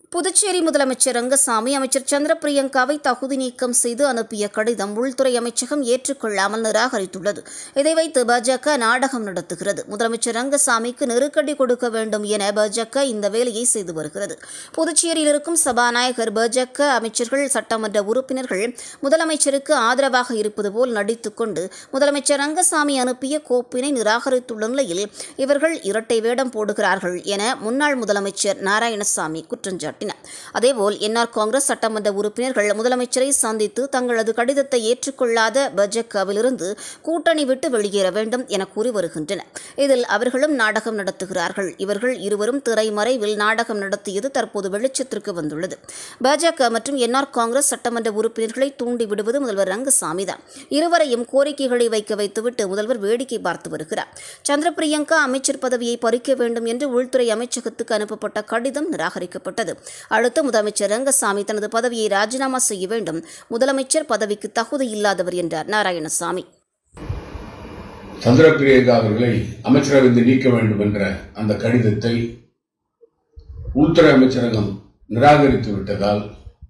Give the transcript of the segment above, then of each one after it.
புதுச்சேரி முதலமைச்சர் ரங்கசாமி அமைச்சர் சந்திர பிரியங்காவை தகுதி நீக்கம் செய்து அனுப்பிய கடிதம் உள்துறை அமைச்சகம் ஏற்றுக்கொள்ளாமல் நிராகரித்துள்ளது இதை வைத்து பாஜக நாடகம் நடத்துகிறது முதலமைச்சர் ரங்கசாமிக்கு நெருக்கடி கொடுக்க வேண்டும் என பாஜக இந்த வேலையை செய்து வருகிறது புதுச்சேரியில் இருக்கும் சபாநாயகர் பாஜக அமைச்சர்கள் சட்டமன்ற உறுப்பினர்கள் முதலமைச்சருக்கு ஆதரவாக இருப்பது போல் நடித்துக்கொண்டு முதலமைச்சர் ரங்கசாமி அனுப்பிய கோப்பினை நிராகரித்துள்ள நிலையில் இவர்கள் இரட்டை வேடம் போடுகிறார்கள் என முன்னாள் முதலமைச்சர் நாராயணசாமி குற்றஞ்சாட்டினார் அதேபோல் என்ஆர் காங்கிரஸ் சட்டமன்ற உறுப்பினர்கள் முதலமைச்சரை சந்தித்து தங்களது கடிதத்தை ஏற்றுக்கொள்ளாத பாஜகவிலிருந்து கூட்டணி விட்டு வெளியேற வேண்டும் என கூறி வருகின்றனர் இதில் அவர்களும் நாடகம் நடத்துகிறார்கள் இவர்கள் இருவரும் திரைமறைவில் நாடகம் நடத்தியது தற்போது வெளிச்சத்திற்கு வந்துள்ளது பாஜக மற்றும் என்ஆர் காங்கிரஸ் சட்டமன்ற உறுப்பினர்களை தூண்டி விடுவது முதல்வர் ரங்கசாமி தான் இருவரையும் கோரிக்கைகளை வைக்க வைத்துவிட்டு முதல்வர் வேடிக்கை பார்த்து வருகிறார் சந்திர பிரியங்கா அமைச்சர் பதவியை பறிக்க வேண்டும் என்று உள்துறை அமைச்சகத்துக்கு அனுப்பப்பட்ட கடிதம் நிராகரிக்கப்பட்டது அடுத்து முதலமைச்சர் ரங்கசாமி தனது பதவியை ராஜினாமா செய்ய வேண்டும் முதலமைச்சர் பதவிக்கு தகுதி இல்லாதவர் என்றார் நாராயணசாமி சந்திர பிரியங்கா அவர்களை அமைச்சரவைந்து நீக்க வேண்டும் என்ற அந்த கடிதத்தை உள்துறை அமைச்சரகம் நிராகரித்து விட்டதால்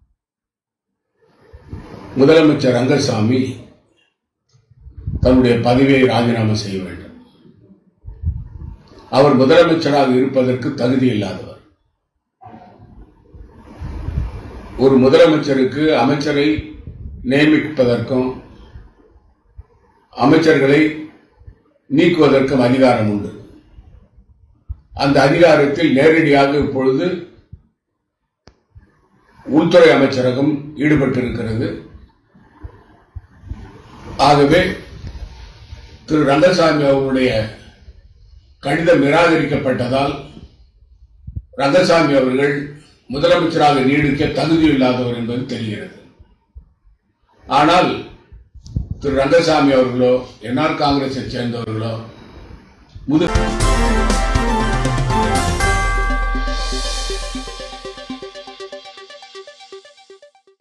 முதலமைச்சர் ரங்கசாமி தன்னுடைய பதவியை ராஜினாமா செய்ய வேண்டும் அவர் முதலமைச்சராக இருப்பதற்கு தகுதி இல்லாதவர் ஒரு முதலமைச்சருக்கு அமைச்சரை நியமிப்பதற்கும் அமைச்சர்களை நீக்குவதற்கும் அதிகாரம் உண்டு அந்த அதிகாரத்தில் நேரடியாக இப்பொழுது உள்துறை அமைச்சரகம் ஈடுபட்டிருக்கிறது ஆகவே திரு ரங்கசாமி அவர்களுடைய கடிதம் நிராகரிக்கப்பட்டதால் ரங்கசாமி அவர்கள் முதலமைச்சராக நீடிக்க தகுதியில்லாதவர் என்பது தெரிகிறது ஆனால் திரு ரங்கசாமி அவர்களோ என்ஆர் காங்கிரஸை சேர்ந்தவர்களோ முது